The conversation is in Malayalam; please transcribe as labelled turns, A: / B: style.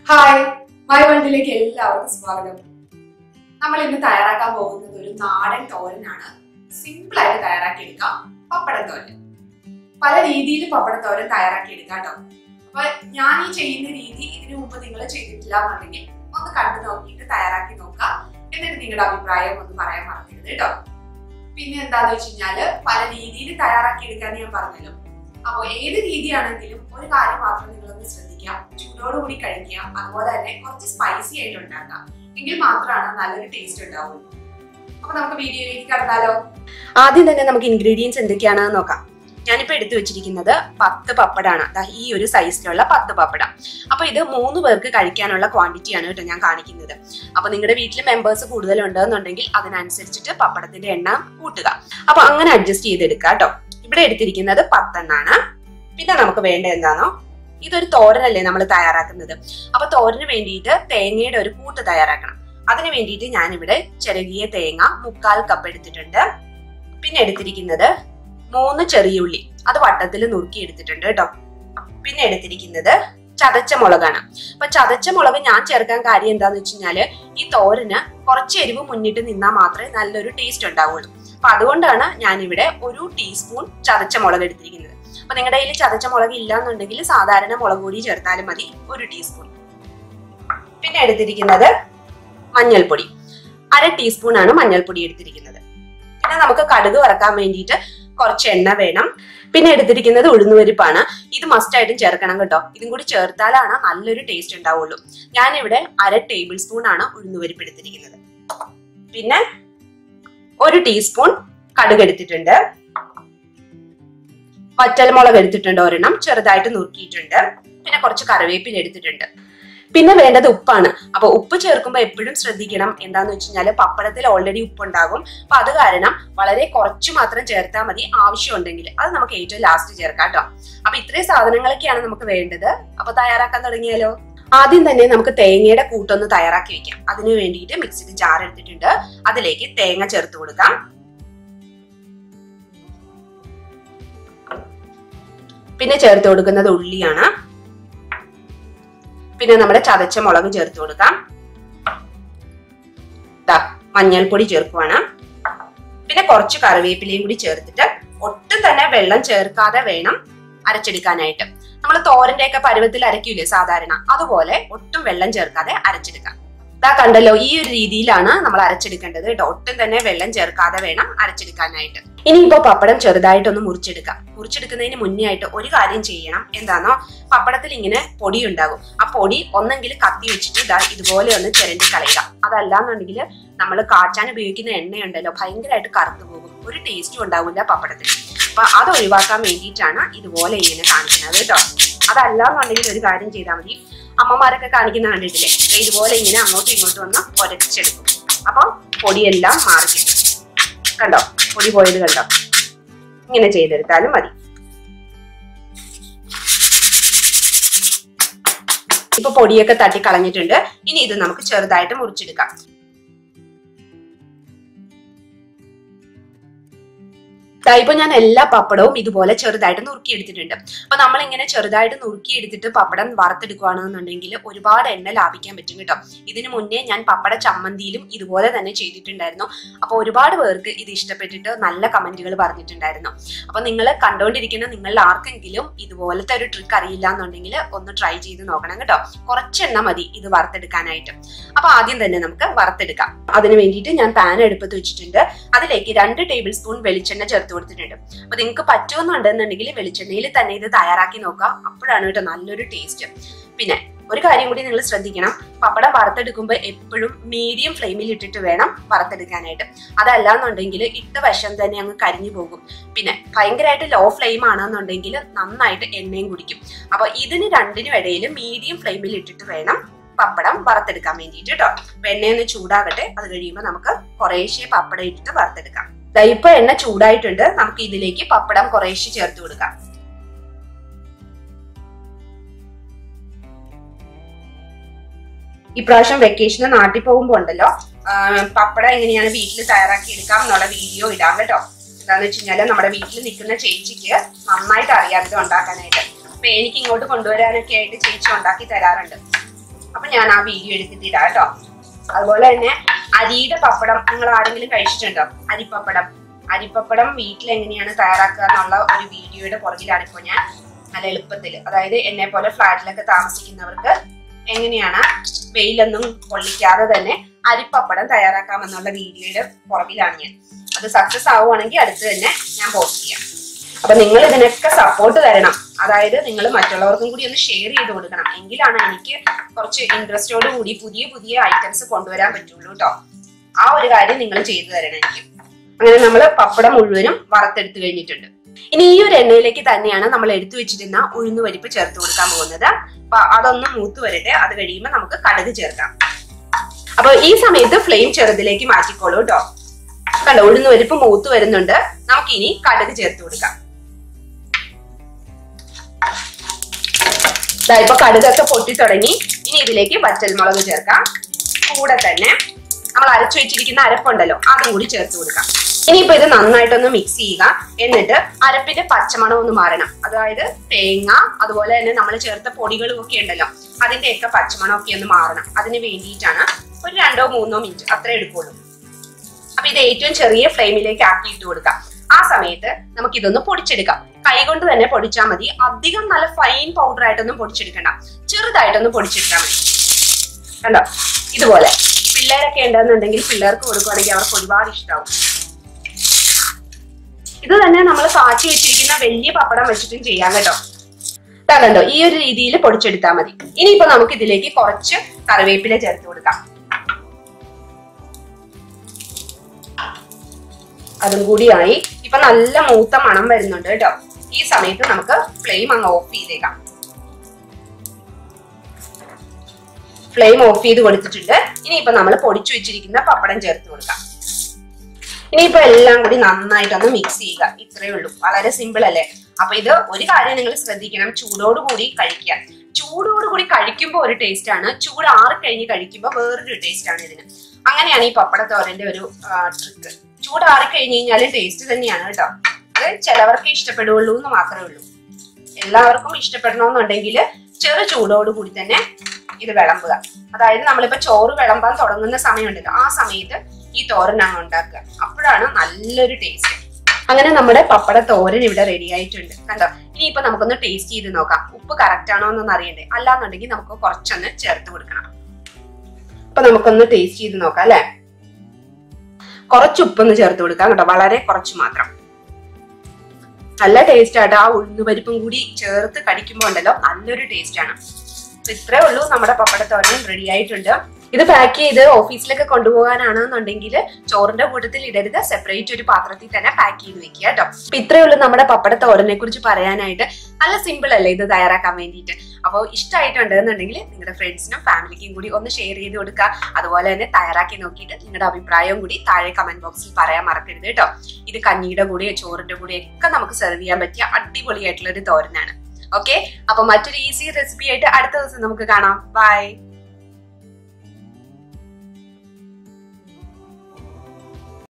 A: ഹായ് മൈ വണ്ടിലേക്ക് എല്ലാവർക്കും സ്വാഗതം നമ്മൾ ഇന്ന് തയ്യാറാക്കാൻ പോകുന്നത് ഒരു നാടൻ തോരനാണ് സിമ്പിൾ ആയിട്ട് തയ്യാറാക്കി എടുക്കാം പപ്പടം തോരൻ പല രീതിയിൽ പപ്പടം തോരൻ തയ്യാറാക്കി എടുക്കാം കേട്ടോ അപ്പൊ ഞാൻ ഈ ചെയ്യുന്ന രീതി ഇതിനു മുമ്പ് നിങ്ങൾ ചെയ്തിട്ടില്ല എന്നുണ്ടെങ്കിൽ ഒന്ന് കണ്ടു നോക്കിയിട്ട് തയ്യാറാക്കി നോക്കാം എന്നിട്ട് നിങ്ങളുടെ അഭിപ്രായം ഒന്ന് പറയാൻ മറക്കരുത് കേട്ടോ പിന്നെ എന്താന്ന് വെച്ച് കഴിഞ്ഞാല് പല രീതിയിൽ തയ്യാറാക്കി എടുക്കാന്ന് ഞാൻ പറഞ്ഞല്ലോ അപ്പോൾ ഏത് രീതിയാണെങ്കിലും ഒരു കാര്യം മാത്രം നിങ്ങളൊന്ന് ശ്രദ്ധിക്കുക ചൂടോടുകൂടി കഴിക്കുക അതുപോലെ തന്നെ കുറച്ച് സ്പൈസി ആയിട്ട് ഉണ്ടാക്കാം എങ്കിൽ മാത്രമാണ് നല്ലൊരു ടേസ്റ്റ് ഉണ്ടാവുള്ളൂ അപ്പൊ നമുക്ക് വീഡിയോയിലേക്ക് കടന്നാലോ
B: ആദ്യം തന്നെ നമുക്ക് ഇൻഗ്രീഡിയൻസ് എന്തൊക്കെയാണെന്ന് നോക്കാം ഞാനിപ്പോ എടുത്തു വെച്ചിരിക്കുന്നത് പത്ത് പപ്പടാണ് ദാ ഈ ഒരു സൈസിലുള്ള പത്ത് പപ്പടം അപ്പൊ ഇത് മൂന്ന് പേർക്ക് കഴിക്കാനുള്ള ക്വാണ്ടിറ്റി ആണ് കേട്ടോ ഞാൻ കാണിക്കുന്നത് അപ്പൊ നിങ്ങളുടെ വീട്ടിൽ മെമ്പേഴ്സ് കൂടുതലുണ്ടെന്നുണ്ടെങ്കിൽ അതിനനുസരിച്ചിട്ട് പപ്പടത്തിന്റെ എണ്ണം കൂട്ടുക അപ്പൊ അങ്ങനെ അഡ്ജസ്റ്റ് ചെയ്തെടുക്കുക കേട്ടോ ഇവിടെ എടുത്തിരിക്കുന്നത് പത്തെണ്ണാണ് പിന്നെ നമുക്ക് വേണ്ട എന്താണോ ഇതൊരു തോരനല്ലേ നമ്മൾ തയ്യാറാക്കുന്നത് അപ്പൊ തോരന് വേണ്ടിയിട്ട് തേങ്ങയുടെ ഒരു കൂട്ട് തയ്യാറാക്കണം അതിന് വേണ്ടിയിട്ട് ഞാനിവിടെ ചിരകിയ തേങ്ങ മുക്കാൽ കപ്പ് എടുത്തിട്ടുണ്ട് പിന്നെ എടുത്തിരിക്കുന്നത് മൂന്ന് ചെറിയ ഉള്ളി അത് വട്ടത്തിൽ നുറുക്കി എടുത്തിട്ടുണ്ട് കേട്ടോ പിന്നെ എടുത്തിരിക്കുന്നത് ചതച്ച മുളകാണ് അപ്പൊ ചതച്ച മുളക് ഞാൻ ചേർക്കാൻ കാര്യം എന്താന്ന് വെച്ച് കഴിഞ്ഞാല് ഈ തോരന് കുറച്ച് എരിവ് മുന്നിട്ട് നിന്നാൽ മാത്രമേ നല്ലൊരു ടേസ്റ്റ് ഉണ്ടാവുള്ളൂ അപ്പൊ അതുകൊണ്ടാണ് ഞാൻ ഇവിടെ ഒരു ടീസ്പൂൺ ചതച്ച മുളക് എടുത്തിരിക്കുന്നത് അപ്പൊ നിങ്ങളുടെ കയ്യിൽ ചതച്ച മുളക് ഇല്ല എന്നുണ്ടെങ്കിൽ സാധാരണ മുളക് പൊടി ചേർത്താലും മതി ഒരു ടീസ്പൂൺ പിന്നെ എടുത്തിരിക്കുന്നത് മഞ്ഞൾപ്പൊടി അര ടീസ്പൂൺ ആണ് മഞ്ഞൾപ്പൊടി എടുത്തിരിക്കുന്നത് പിന്നെ നമുക്ക് കടുക് വറക്കാൻ വേണ്ടിയിട്ട് കുറച്ച് എണ്ണ വേണം പിന്നെ എടുത്തിരിക്കുന്നത് ഉഴുന്നുപരിപ്പാണ് ഇത് മസ്റ്റ് ആയിട്ടും ചേർക്കണം കേട്ടോ ഇതും കൂടി ചേർത്താലാണ് നല്ലൊരു ടേസ്റ്റ് ഉണ്ടാവുള്ളൂ ഞാനിവിടെ അര ടേബിൾ സ്പൂൺ ആണ് ഉഴുന്നുപരിപ്പ് എടുത്തിരിക്കുന്നത് പിന്നെ ഒരു ടീസ്പൂൺ കടുക് എടുത്തിട്ടുണ്ട് വറ്റൽമുളക് എടുത്തിട്ടുണ്ട് ഒരെണ്ണം ചെറുതായിട്ട് നുറുക്കിയിട്ടുണ്ട് പിന്നെ കുറച്ച് കറിവേപ്പില എടുത്തിട്ടുണ്ട് പിന്നെ വേണ്ടത് ഉപ്പാണ് അപ്പൊ ഉപ്പ് ചേർക്കുമ്പോൾ എപ്പോഴും ശ്രദ്ധിക്കണം എന്താന്ന് വെച്ച് കഴിഞ്ഞാൽ പപ്പടത്തിൽ ഓൾറെഡി ഉപ്പുണ്ടാകും അപ്പൊ അത് കാരണം വളരെ കുറച്ച് മാത്രം ചേർത്താൽ മതി ആവശ്യമുണ്ടെങ്കിൽ അത് നമുക്ക് ഏറ്റവും ലാസ്റ്റ് ചേർക്കാം കേട്ടോ അപ്പൊ ഇത്രയും സാധനങ്ങളൊക്കെയാണ് നമുക്ക് വേണ്ടത് അപ്പൊ തയ്യാറാക്കാൻ തുടങ്ങിയാലോ ആദ്യം തന്നെ നമുക്ക് തേങ്ങയുടെ കൂട്ടൊന്ന് തയ്യാറാക്കി വെക്കാം അതിനു വേണ്ടിയിട്ട് മിക്സിയിൽ ജാർ എടുത്തിട്ടുണ്ട് അതിലേക്ക് തേങ്ങ ചേർത്ത് കൊടുക്കാം പിന്നെ ചേർത്ത് കൊടുക്കുന്നത് ഉള്ളിയാണ് പിന്നെ നമ്മുടെ ചതച്ച മുളക് ചേർത്ത് കൊടുക്കാം ദാ മഞ്ഞൾപ്പൊടി ചേർക്കുവാണ് പിന്നെ കുറച്ച് കറിവേപ്പിലയും കൂടി ചേർത്തിട്ട് ഒട്ടും തന്നെ വെള്ളം ചേർക്കാതെ വേണം അരച്ചെടുക്കാനായിട്ട് നമ്മൾ തോരന്റെ ഒക്കെ പരുവത്തിൽ അരയ്ക്കൂലേ സാധാരണ അതുപോലെ ഒട്ടും വെള്ളം ചേർക്കാതെ അരച്ചെടുക്കാം ഇതാ കണ്ടല്ലോ ഈ ഒരു രീതിയിലാണ് നമ്മൾ അരച്ചെടുക്കേണ്ടത് കേട്ടോ ഒട്ടും തന്നെ വെള്ളം ചേർക്കാതെ വേണം അരച്ചെടുക്കാനായിട്ട് ഇനിയിപ്പോ പപ്പടം ചെറുതായിട്ടൊന്ന് മുറിച്ചെടുക്കാം മുറിച്ചെടുക്കുന്നതിന് മുന്നേ ആയിട്ട് ഒരു കാര്യം ചെയ്യണം എന്താണോ പപ്പടത്തിൽ ഇങ്ങനെ പൊടി ഉണ്ടാകും ആ പൊടി ഒന്നെങ്കിൽ കത്തി വെച്ചിട്ട് ഇതാ ഇതുപോലെ ഒന്ന് ചിരണ്ടി കളയുക അതല്ലാന്നുണ്ടെങ്കിൽ നമ്മൾ കാച്ചാൻ ഉപയോഗിക്കുന്ന എണ്ണയുണ്ടല്ലോ ഭയങ്കരമായിട്ട് കറുത്തു പോകും ഒരു ടേസ്റ്റും ഉണ്ടാവില്ല പപ്പടത്തിൽ അപ്പൊ അത് ഒഴിവാക്കാൻ വേണ്ടിയിട്ടാണ് ഇതുപോലെ ഇങ്ങനെ കാണിക്കുന്നത് കേട്ടോ അതല്ലാന്നുണ്ടെങ്കിൽ ഒരു കാര്യം ചെയ്താൽ മതി അമ്മമാരൊക്കെ കാണിക്കുന്ന കണ്ടിട്ടില്ലേ ദേ ഇതുപോലെ ഇങ്ങനെ അങ്ങോട്ടും ഇങ്ങോട്ടും ഒന്ന് ഒരച്ചെടുക്കും അപ്പൊ പൊടിയെല്ലാം മാറി കിട്ടും കണ്ടോ പൊടി പോയത് കണ്ടോ ഇങ്ങനെ ചെയ്തെടുത്താലും മതി ഇപ്പൊ പൊടിയൊക്കെ തട്ടി കളഞ്ഞിട്ടുണ്ട് ഇനി ഇത് നമുക്ക് ചെറുതായിട്ട് മുറിച്ചെടുക്കാം ദാ ഇപ്പൊ ഞാൻ എല്ലാ പപ്പടവും ഇതുപോലെ ചെറുതായിട്ട് നുറുക്കി എടുത്തിട്ടുണ്ട് അപ്പൊ നമ്മൾ ഇങ്ങനെ ചെറുതായിട്ട് നുറുക്കി എടുത്തിട്ട് പപ്പടം വറുത്തെടുക്കുകയാണെന്നുണ്ടെങ്കിൽ ഒരുപാട് എണ്ണ ലാഭിക്കാൻ പറ്റും കേട്ടോ ഇതിനു മുന്നേ ഞാൻ പപ്പട ചമ്മന്തിയിലും ഇതുപോലെ തന്നെ ചെയ്തിട്ടുണ്ടായിരുന്നു അപ്പൊ ഒരുപാട് പേർക്ക് ഇത് ഇഷ്ടപ്പെട്ടിട്ട് നല്ല കമന്റുകൾ പറഞ്ഞിട്ടുണ്ടായിരുന്നു അപ്പൊ നിങ്ങൾ കണ്ടുകൊണ്ടിരിക്കുന്ന നിങ്ങളിൽ ആർക്കെങ്കിലും ഇതുപോലത്തെ ഒരു ട്രിക്ക് അറിയില്ല എന്നുണ്ടെങ്കിൽ ഒന്ന് ട്രൈ ചെയ്ത് നോക്കണം കേട്ടോ കുറച്ചെണ്ണ മതി ഇത് വറുത്തെടുക്കാനായിട്ട് അപ്പൊ ആദ്യം തന്നെ നമുക്ക് വറുത്തെടുക്കാം അതിന് വേണ്ടിയിട്ട് ഞാൻ പാൻ എടുപ്പത്ത് വെച്ചിട്ടുണ്ട് അതിലേക്ക് രണ്ട് ടേബിൾ സ്പൂൺ വെളിച്ചെണ്ണ ചേർത്ത് കൊടുത്തിട്ടുണ്ട് അപ്പൊ നിങ്ങൾക്ക് പറ്റുമെന്നുണ്ടെന്നുണ്ടെങ്കിൽ വെളിച്ചെണ്ണയിൽ തന്നെ ഇത് തയ്യാറാക്കി നോക്കുക അപ്പോഴാണ് കേട്ടോ നല്ലൊരു ടേസ്റ്റ് പിന്നെ ഒരു കാര്യം കൂടി നിങ്ങൾ ശ്രദ്ധിക്കണം പപ്പടം വറുത്തെടുക്കുമ്പോൾ എപ്പോഴും മീഡിയം ഫ്ലെയിമിൽ ഇട്ടിട്ട് വേണം വറുത്തെടുക്കാനായിട്ട് അതല്ലാന്നുണ്ടെങ്കിൽ ഇട്ട വശം തന്നെ അങ്ങ് കരിഞ്ഞു പോകും പിന്നെ ഭയങ്കരമായിട്ട് ലോ ഫ്ലെയിം ആണെന്നുണ്ടെങ്കിൽ നന്നായിട്ട് എണ്ണയും കുടിക്കും അപ്പൊ ഇതിന് രണ്ടിനും ഇടയിൽ മീഡിയം ഫ്ലെയിമിൽ ഇട്ടിട്ട് വേണം പപ്പടം വറുത്തെടുക്കാൻ വേണ്ടിയിട്ട് കേട്ടോ എണ്ണയൊന്ന് ചൂടാകട്ടെ അത് കഴിയുമ്പോൾ നമുക്ക് കുറേശ്ശെ പപ്പടം ഇട്ടിട്ട് വറുത്തെടുക്കാം ദാ ഇപ്പൊ എണ്ണ ചൂടായിട്ടുണ്ട് നമുക്ക് ഇതിലേക്ക് പപ്പടം കുറേശ്ശെ ചേർത്ത് കൊടുക്കാം ഇപ്രാവശ്യം വെക്കേഷന് നാട്ടിൽ പോകുമ്പോ ഉണ്ടല്ലോ ആ, പപ്പടം എങ്ങനെയാണ് വീട്ടിൽ തയ്യാറാക്കി എടുക്കാം എന്നുള്ള വീഡിയോ ഇടാം കേട്ടോ എന്താന്ന് വെച്ച് കഴിഞ്ഞാല് നമ്മുടെ വീട്ടിൽ നിൽക്കുന്ന ചേച്ചിക്ക് നന്നായിട്ട് അറിയാം ഇത് ഉണ്ടാക്കാനായിട്ട് അപ്പൊ എനിക്ക് ഇങ്ങോട്ട് കൊണ്ടുവരാനൊക്കെ ആയിട്ട് ചേച്ചി ഉണ്ടാക്കി തരാറുണ്ട് അപ്പൊ ഞാൻ ആ വീഡിയോ എടുത്തിട്ട് ഇടാം കേട്ടോ അതുപോലെ തന്നെ അരിയുടെ പപ്പടം നിങ്ങൾ ആരെങ്കിലും കഴിച്ചിട്ടുണ്ടോ അരിപ്പപ്പടം അരിപ്പപ്പടം വീട്ടിൽ എങ്ങനെയാണ് തയ്യാറാക്കുക എന്നുള്ള ഒരു വീഡിയോയുടെ പുറകിലാണ് ഇപ്പോൾ ഞാൻ നല്ല എളുപ്പത്തിൽ അതായത് എന്നെ പോലെ ഫ്ലാറ്റിലൊക്കെ താമസിക്കുന്നവർക്ക് എങ്ങനെയാണ് വെയിലൊന്നും കൊള്ളിക്കാതെ തന്നെ അരിപ്പപ്പടം തയ്യാറാക്കാമെന്നുള്ള വീഡിയോയുടെ പുറകിലാണ് ഞാൻ അത് സക്സസ് ആവുകയാണെങ്കിൽ അടുത്ത് തന്നെ ഞാൻ പോസ്റ്റ് ചെയ്യാം അപ്പൊ നിങ്ങൾ ഇതിനൊക്കെ സപ്പോർട്ട് തരണം അതായത് നിങ്ങൾ മറ്റുള്ളവർക്കും കൂടി ഒന്ന് ഷെയർ ചെയ്ത് കൊടുക്കണം എങ്കിലാണ് എനിക്ക് കുറച്ച് ഇൻട്രസ്റ്റോട് കൂടി പുതിയ പുതിയ ഐറ്റംസ് കൊണ്ടുവരാൻ പറ്റുള്ളൂ കേട്ടോ ആ ഒരു കാര്യം നിങ്ങൾ ചെയ്തു തരണം എനിക്ക് അങ്ങനെ നമ്മൾ പപ്പടം മുഴുവനും വറുത്തെടുത്ത് കഴിഞ്ഞിട്ടുണ്ട് ഇനി ഈ ഒരു എണ്ണയിലേക്ക് തന്നെയാണ് നമ്മൾ എടുത്തു വെച്ചിരുന്ന ഉഴുന്ന് പരിപ്പ് ചേർത്ത് കൊടുക്കാൻ പോകുന്നത് അപ്പൊ അതൊന്ന് മൂത്ത് വരട്ടെ അത് കഴിയുമ്പോൾ നമുക്ക് കടുക് ചേർക്കാം അപ്പൊ ഈ സമയത്ത് ഫ്ലെയിം ചെറുതിലേക്ക് മാറ്റിക്കോളൂ കേട്ടോ കണ്ടോ ഉഴുന്ന് പരിപ്പ് മൂത്ത് വരുന്നുണ്ട് നമുക്ക് ഇനി കടുക് ചേർത്ത് കൊടുക്കാം ദാ ഇപ്പൊ കടുകൊക്കെ പൊട്ടി തുടങ്ങി ഇനി ഇതിലേക്ക് വറ്റൽമുളക് ചേർക്കാം കൂടെ തന്നെ നമ്മൾ അരച്ചു വെച്ചിരിക്കുന്ന അരപ്പുണ്ടല്ലോ അതും കൂടി ചേർത്ത് കൊടുക്കാം ഇനിയിപ്പോ ഇത് നന്നായിട്ടൊന്ന് മിക്സ് ചെയ്യുക എന്നിട്ട് അരപ്പിന്റെ പച്ചമണം ഒന്ന് മാറണം അതായത് തേങ്ങ അതുപോലെ തന്നെ നമ്മൾ ചേർത്ത പൊടികളും ഒക്കെ ഉണ്ടല്ലോ അതിന്റെയൊക്കെ പച്ചമണം ഒക്കെ ഒന്ന് മാറണം അതിന് വേണ്ടിയിട്ടാണ് ഒരു രണ്ടോ മൂന്നോ മിനിറ്റ് അത്രേ എടുക്കുള്ളൂ അപ്പൊ ഇത് ഏറ്റവും ചെറിയ ഫ്ലെയിമിലേക്ക് ആക്കി ഇട്ട് കൊടുക്കാം ആ സമയത്ത് നമുക്ക് ഇതൊന്ന് പൊടിച്ചെടുക്കാം കൈകൊണ്ട് തന്നെ പൊടിച്ചാൽ മതി അധികം നല്ല ഫൈൻ പൗഡർ ആയിട്ടൊന്നും പൊടിച്ചെടുക്കണ്ട ചെറുതായിട്ടൊന്ന് പൊടിച്ചെടുത്താൽ മതി കണ്ടോ ഇതുപോലെ പിള്ളേരൊക്കെ ഉണ്ടെന്നുണ്ടെങ്കിൽ പിള്ളേർക്ക് കൊടുക്കുവാണെങ്കിൽ അവർക്ക് ഒരുപാട് ഇഷ്ടമാവും ഇത് തന്നെ നമ്മൾ കാച്ചി വെച്ചിരിക്കുന്ന വലിയ പപ്പടം വെച്ചിട്ടും ചെയ്യാം കേട്ടോ ദാ കണ്ടോ ഈ ഒരു രീതിയിൽ പൊടിച്ചെടുത്താൽ മതി ഇനിയിപ്പോ നമുക്ക് ഇതിലേക്ക് കുറച്ച് കറിവേപ്പില ചേർത്ത് കൊടുക്കാം അതും കൂടിയായി ഇപ്പൊ നല്ല മൂത്ത മണം വരുന്നുണ്ട് കേട്ടോ ഈ സമയത്ത് നമുക്ക് ഫ്ലെയിം അങ്ങ് ഓഫ് ചെയ്തേക്കാം ഫ്ലെയിം ഓഫ് ചെയ്ത് കൊടുത്തിട്ടുണ്ട് ഇനിയിപ്പോ നമ്മൾ പൊടിച്ചു വെച്ചിരിക്കുന്ന പപ്പടം ചേർത്ത് കൊടുക്കാം ഇനിയിപ്പോ എല്ലാം കൂടി നന്നായിട്ടൊന്ന് മിക്സ് ചെയ്യുക ഇത്രയേ ഉള്ളൂ വളരെ സിമ്പിൾ അല്ലേ അപ്പൊ ഇത് ഒരു കാര്യം നിങ്ങൾ ശ്രദ്ധിക്കണം ചൂടോട് കൂടി കഴിക്കുക ചൂടോട് കൂടി കഴിക്കുമ്പോൾ ഒരു ടേസ്റ്റ് ആണ് ചൂട് ആറി കഴിഞ്ഞ് കഴിക്കുമ്പോൾ വേറൊരു ടേസ്റ്റ് ആണ് ഇതിന് അങ്ങനെയാണ് ഈ പപ്പടത്തോരന്റെ ഒരു ട്രിക്ക് ചൂടാറി കഴിഞ്ഞ് കഴിഞ്ഞാൽ ടേസ്റ്റ് തന്നെയാണ് കേട്ടോ അത് ചിലവർക്ക് ഇഷ്ടപ്പെടുള്ളൂ എന്ന് മാത്രമേ ഉള്ളൂ എല്ലാവർക്കും ഇഷ്ടപ്പെടണമെന്നുണ്ടെങ്കിൽ ചെറു ചൂടോട് കൂടി തന്നെ ഇത് വിളമ്പുക അതായത് നമ്മളിപ്പോ ചോറ് വിളമ്പാൻ തുടങ്ങുന്ന സമയമുണ്ടല്ലോ ആ സമയത്ത് ഈ തോരൻ അങ്ങ് ഉണ്ടാക്കുക അപ്പോഴാണ് നല്ലൊരു ടേസ്റ്റ് അങ്ങനെ നമ്മുടെ പപ്പട തോരൻ ഇവിടെ റെഡി ആയിട്ടുണ്ട് കണ്ടോ ഇനിയിപ്പോ നമുക്കൊന്ന് ടേസ്റ്റ് ചെയ്ത് നോക്കാം ഉപ്പ് കറക്റ്റ് ആണോ എന്നൊന്ന് അറിയണ്ടേ അല്ലാന്നുണ്ടെങ്കിൽ നമുക്ക് കുറച്ചൊന്ന് ചേർത്ത് കൊടുക്കണം അപ്പൊ നമുക്കൊന്ന് ടേസ്റ്റ് ചെയ്ത് നോക്കാം അല്ലെ കുറച്ച് ഉപ്പൊന്ന് ചേർത്ത് കൊടുക്കാം കേട്ടോ വളരെ കുറച്ച് മാത്രം നല്ല ടേസ്റ്റ് ആട്ടോ ആ ഉഴുന്നുപരിപ്പും കൂടി ചേർത്ത് കടിക്കുമ്പോൾ ഉണ്ടല്ലോ നല്ലൊരു ടേസ്റ്റ് ആണ് അപ്പൊ ഇത്രേ ഉള്ളൂ നമ്മുടെ പപ്പടത്തോരൻ റെഡി ആയിട്ടുണ്ട് ഇത് പാക്ക് ചെയ്ത് ഓഫീസിലൊക്കെ കൊണ്ടുപോകാനാണെന്നുണ്ടെങ്കിൽ ചോറിന്റെ കൂട്ടത്തിൽ ഇടരുത് സെപ്പറേറ്റ് ഒരു പാത്രത്തിൽ തന്നെ പാക്ക് ചെയ്ത് വെക്കുക കേട്ടോ അപ്പൊ ഇത്രേ ഉള്ളൂ നമ്മുടെ പപ്പടത്തോരനെ കുറിച്ച് പറയാനായിട്ട് നല്ല സിമ്പിൾ അല്ലേ ഇത് തയ്യാറാക്കാൻ വേണ്ടിയിട്ട് അപ്പോൾ ഇഷ്ടമായിട്ടുണ്ട് എന്നുണ്ടെങ്കിൽ നിങ്ങളുടെ ഫ്രണ്ട്സിനും ഫാമിലിക്കും കൂടി ഒന്ന് ഷെയർ ചെയ്ത് കൊടുക്കുക അതുപോലെ തന്നെ തയ്യാറാക്കി നോക്കിയിട്ട് നിങ്ങളുടെ അഭിപ്രായവും കൂടി താഴെ കമന്റ് ബോക്സിൽ പറയാൻ മറക്കരുത് കേട്ടോ ഇത് കഞ്ഞിയുടെ കൂടെ ചോറിന്റെ കൂടെ ഒക്കെ നമുക്ക് സെർവ് ചെയ്യാൻ പറ്റിയ അടിപൊളിയായിട്ടുള്ള ഒരു തോരനാണ് ഓക്കെ അപ്പൊ മറ്റൊരു ഈസി റെസിപ്പി ആയിട്ട് അടുത്ത ദിവസം നമുക്ക് കാണാം ബൈ